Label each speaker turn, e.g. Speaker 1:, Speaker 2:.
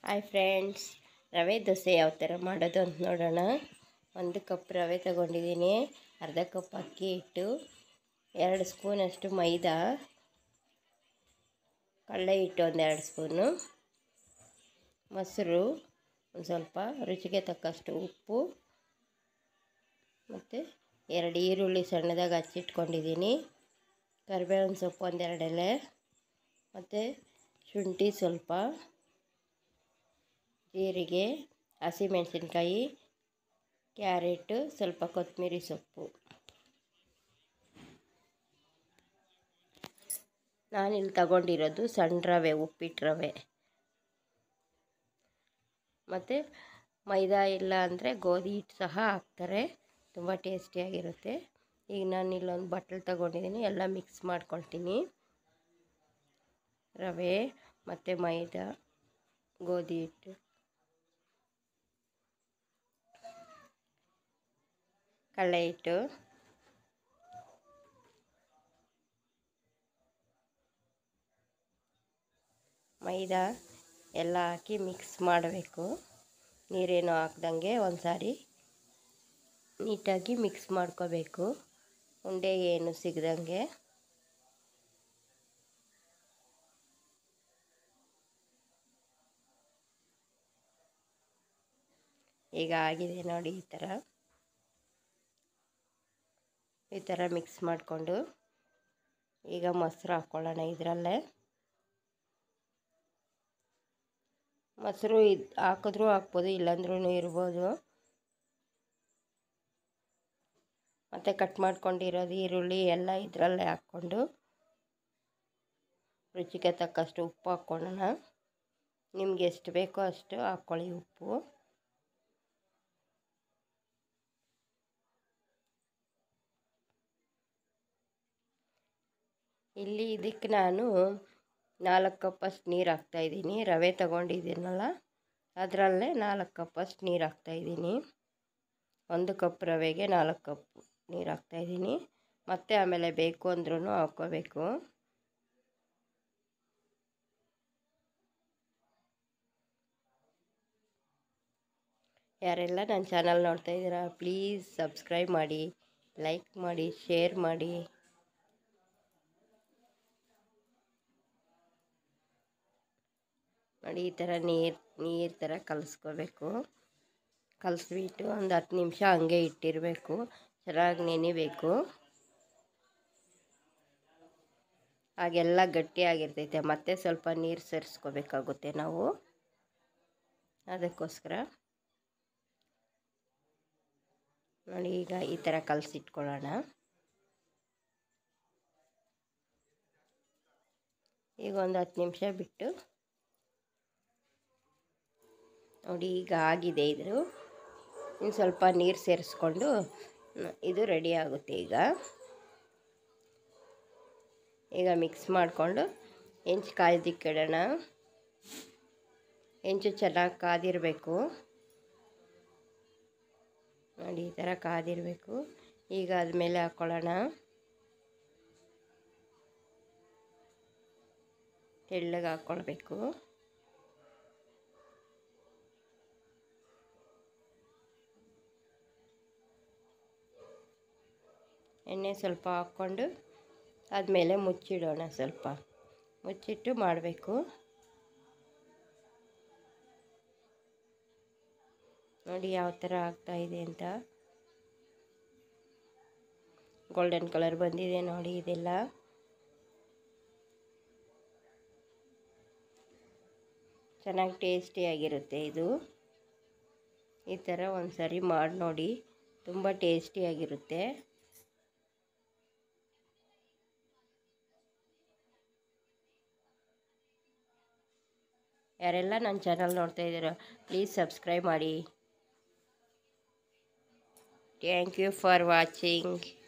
Speaker 1: hi friends ರವೆ ದೋಸೆ ಯಾವ ಥರ ಮಾಡೋದು ಅಂತ ನೋಡೋಣ ಒಂದು ಕಪ್ ರವೆ ತಗೊಂಡಿದ್ದೀನಿ ಅರ್ಧ ಕಪ್ ಅಕ್ಕಿ ಹಿಟ್ಟು ಎರಡು ಸ್ಪೂನಷ್ಟು ಮೈದಾ ಕಡಲೆ ಹಿಟ್ಟು ಒಂದೆರಡು ಸ್ಪೂನು ಮೊಸರು ಒಂದು ಸ್ವಲ್ಪ ರುಚಿಗೆ ತಕ್ಕಷ್ಟು ಉಪ್ಪು ಮತ್ತು ಎರಡು ಈರುಳ್ಳಿ ಸಣ್ಣದಾಗಿ ಹಚ್ಚಿಟ್ಕೊಂಡಿದ್ದೀನಿ ಕರಿಬೇವಿನ ಸೊಪ್ಪು ಒಂದೆರಡು ಎಲೆ ಮತ್ತು ಶುಂಠಿ ಸ್ವಲ್ಪ ಜೀರಿಗೆ ಹಸಿಮೆಣಸಿನ್ಕಾಯಿ ಕ್ಯಾರೆಟು ಸ್ವಲ್ಪ ಕೊತ್ತಂಬರಿ ಸೊಪ್ಪು ನಾನಿಲ್ಲಿ ತಗೊಂಡಿರೋದು ಸಣ್ಣ ರವೆ ಉಪ್ಪಿಟ್ಟು ರವೆ ಮತ್ತು ಮೈದಾ ಇಲ್ಲ ಅಂದರೆ ಗೋಧಿ ಹಿಟ್ಟು ಸಹ ಹಾಕ್ತಾರೆ ತುಂಬ ಟೇಸ್ಟಿಯಾಗಿರುತ್ತೆ ಈಗ ನಾನು ಇಲ್ಲೊಂದು ಬಟ್ಲು ತಗೊಂಡಿದ್ದೀನಿ ಎಲ್ಲ ಮಿಕ್ಸ್ ಮಾಡ್ಕೊಳ್ತೀನಿ ರವೆ ಮತ್ತು ಮೈದಾ ಗೋಧಿ ಹಿಟ್ಟು ಕಡಲೆ ಹಿಟ್ಟು ಮೈದಾ ಎಲ್ಲ ಹಾಕಿ ಮಿಕ್ಸ್ ಮಾಡಬೇಕು ನೀರೇನು ಹಾಕ್ದಂಗೆ ಒಂದು ಸಾರಿ ನೀಟಾಗಿ ಮಿಕ್ಸ್ ಮಾಡ್ಕೋಬೇಕು ಉಂಡೆ ಏನು ಸಿಗದಂಗೆ ಈಗ ಆಗಿದೆ ನೋಡಿ ಈ ಥರ ಈ ಥರ ಮಿಕ್ಸ್ ಮಾಡಿಕೊಂಡು ಈಗ ಮೊಸರು ಹಾಕ್ಕೊಳ್ಳೋಣ ಇದರಲ್ಲೇ ಮೊಸರು ಇದು ಹಾಕಿದ್ರೂ ಹಾಕ್ಬೋದು ಇಲ್ಲಾಂದ್ರೂ ಇರ್ಬೋದು ಮತ್ತು ಕಟ್ ಮಾಡ್ಕೊಂಡಿರೋದು ಈರುಳ್ಳಿ ಎಲ್ಲ ಇದರಲ್ಲೇ ಹಾಕ್ಕೊಂಡು ರುಚಿಗೆ ತಕ್ಕಷ್ಟು ಉಪ್ಪು ಹಾಕ್ಕೊಳ್ಳೋಣ ನಿಮ್ಗೆ ಎಷ್ಟು ಬೇಕೋ ಅಷ್ಟು ಹಾಕ್ಕೊಳ್ಳಿ ಉಪ್ಪು ಇಲ್ಲಿ ಇದಕ್ಕೆ ನಾನು ನಾಲ್ಕು ಕಪ್ಪಷ್ಟು ನೀರು ಹಾಕ್ತಾಯಿದ್ದೀನಿ ರವೆ ತಗೊಂಡಿದ್ದೀನಲ್ಲ ಅದರಲ್ಲೇ ನಾಲ್ಕು ಕಪ್ಪಷ್ಟು ನೀರು ಹಾಕ್ತಾಯಿದ್ದೀನಿ ಒಂದು ಕಪ್ ರವೆಗೆ ನಾಲ್ಕು ಕಪ್ ನೀರು ಹಾಕ್ತಾಯಿದ್ದೀನಿ ಮತ್ತು ಆಮೇಲೆ ಬೇಕು ಅಂದ್ರೂ ಹಾಕ್ಕೋಬೇಕು ಯಾರೆಲ್ಲ ನನ್ನ ಚಾನಲ್ ನೋಡ್ತಾ ಇದ್ದೀರಾ ಪ್ಲೀಸ್ ಸಬ್ಸ್ಕ್ರೈಬ್ ಮಾಡಿ ಲೈಕ್ ಮಾಡಿ ಶೇರ್ ಮಾಡಿ ನೋಡಿ ಈ ಥರ ನೀರು ನೀರು ಥರ ಕಲಿಸ್ಕೋಬೇಕು ಕಲಿಸ್ಬಿಟ್ಟು ಒಂದು ಹತ್ತು ನಿಮಿಷ ಹಂಗೆ ಇಟ್ಟಿರಬೇಕು ಚೆನ್ನಾಗಿ ನೆನಿಬೇಕು ಹಾಗೆಲ್ಲ ಗಟ್ಟಿಯಾಗಿರ್ತೈತೆ ಮತ್ತೆ ಸ್ವಲ್ಪ ನೀರು ಸೇರಿಸ್ಕೋಬೇಕಾಗುತ್ತೆ ನಾವು ಅದಕ್ಕೋಸ್ಕರ ನೋಡಿ ಈಗ ಈ ಥರ ಕಲಸಿಟ್ಕೊಳ್ಳೋಣ ಈಗ ಒಂದು ಹತ್ತು ನಿಮಿಷ ಬಿಟ್ಟು ನೋಡಿ ಈಗ ಆಗಿದೆ ಇದು ಇನ್ನು ಸ್ವಲ್ಪ ನೀರು ಸೇರಿಸ್ಕೊಂಡು ಇದು ರೆಡಿ ಆಗುತ್ತೆ ಈಗ ಈಗ ಮಿಕ್ಸ್ ಮಾಡಿಕೊಂಡು ಹೆಂಚು ಕಾಯ್ದಿಕ್ಕಿಡೋಣ ಹೆಂಚು ಚೆನ್ನಾಗಿ ಕಾದಿರಬೇಕು ನೋಡಿ ಈ ಥರ ಕಾದಿರಬೇಕು ಈಗ ಅದ್ಮೇಲೆ ಹಾಕ್ಕೊಳ್ಳೋಣ ತೆಳ್ಳಗೆ ಹಾಕ್ಕೊಳ್ಬೇಕು ಎಣ್ಣೆ ಸ್ವಲ್ಪ ಹಾಕ್ಕೊಂಡು ಆದಮೇಲೆ ಮುಚ್ಚಿಡೋಣ ಸ್ವಲ್ಪ ಮುಚ್ಚಿಟ್ಟು ಮಾಡಬೇಕು ನೋಡಿ ಯಾವ ಥರ ಆಗ್ತಾಯಿದೆ ಅಂತ ಗೋಲ್ಡನ್ ಕಲರ್ ಬಂದಿದೆ ನೋಡಿ ಇದೆಲ್ಲ ಚೆನ್ನಾಗಿ ಟೇಸ್ಟಿಯಾಗಿರುತ್ತೆ ಇದು ಈ ಥರ ಒಂದು ಸರಿ ಮಾಡಿ ನೋಡಿ ತುಂಬ ಟೇಸ್ಟಿಯಾಗಿರುತ್ತೆ ಯಾರೆಲ್ಲ ನನ್ನ ಚಾನಲ್ ನೋಡ್ತಾ ಇದ್ದೀರೋ ಪ್ಲೀಸ್ ಸಬ್ಸ್ಕ್ರೈಬ್ ಮಾಡಿ ಥ್ಯಾಂಕ್ ಯು ಫಾರ್ ವಾಚಿಂಗ್